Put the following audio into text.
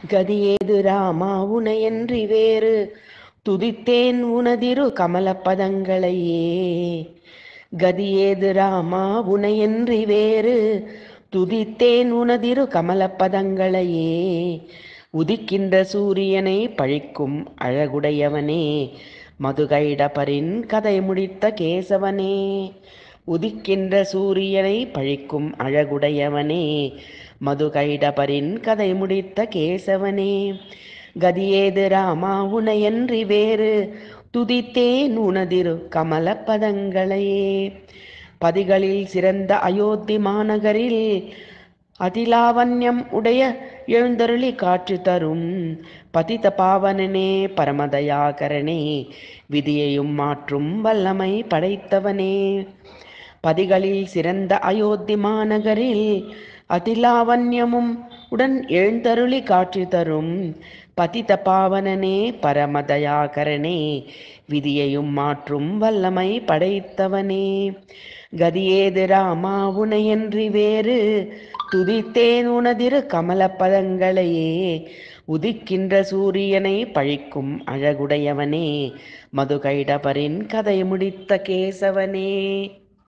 கதியேது ராமா உனையன்றி வேறு துதித்தேன் உனதிரு கமலப்பதங்களையே கதியேது ராமா உனையன்றி வேறு துதித்தேன் உனதிரு கமலப்பதங்களையே உதிக்கின்ற சூரியனை பழிக்கும் அழகுடையவனே மதுகைடபரின் கதை முடித்த கேசவனே உதிக்கின்ற சூரியனை பழிக்கும் அழகுடையவனே மதுகைடபரின் கதை முடித்த கேசவனே கதியேது ராமா உனையன்றி வேறு துதித்தேன் உனதிரு கமலப்பதங்களையே பதிகளில் சிறந்த அயோத்தி மாநகரில் அதிலாவண்யம் உடைய எழுந்தருளி காட்சி தரும் பதித பாவனனே பரமதயாகரனே விதியையும் மாற்றும் வல்லமை படைத்தவனே பதிகளில் சிறந்த அயோத்தி மாநகரில் அதிலாவண்யமும் உடன் எழுந்தருளி காட்சி தரும் பதித பாவனனே பரமதயாகரனே விதியையும் மாற்றும் வல்லமை படைத்தவனே கதியேது ராமா உனையன்றி வேறு துதித்தேன் உனதிரு கமலப்பதங்களையே உதிக்கின்ற சூரியனை பழிக்கும் அழகுடையவனே மதுகைடபரின் கதை முடித்த கேசவனே